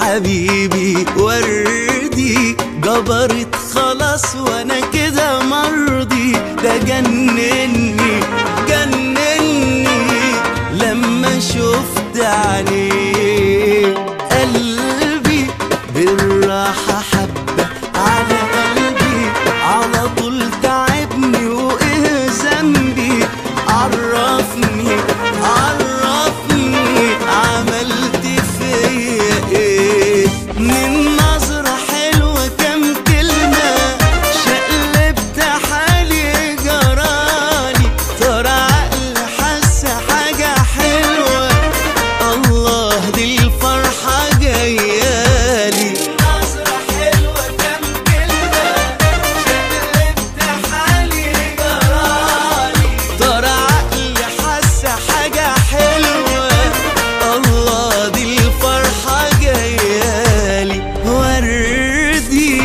حبيبي وردي جبرت خلاص وانا كده مرضي ده جنني جنني لما شفت عينيه قلبي بالراحة حبة على قلبي على طول تعبني وايه ذنبي عرفني عرفني عملت فيا ايه من نظرة حلوة كام كلمة شقلبت حالي جرالي ترى عقل حس حاجة حلوة الله دي الفرحة جايالي نظرة حلوة كام كلمة شقلبت حالي جرالي ترى عقل حس حاجة حلوة الله دي الفرحة جايالي وردي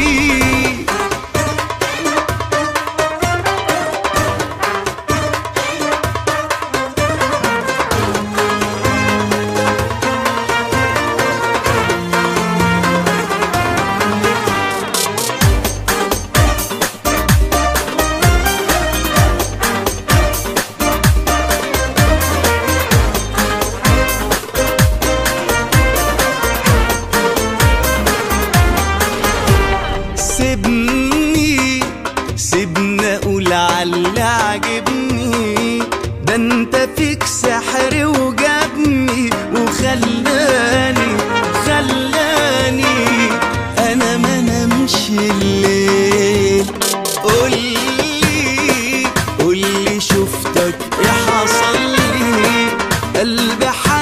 سيبني سيبني اقول عاللي عاجبني ده انت فيك سحر وجابني وخلاني خلاني انا ما نمش الليل قولي قولي شفتك ايه حصل لي قلبي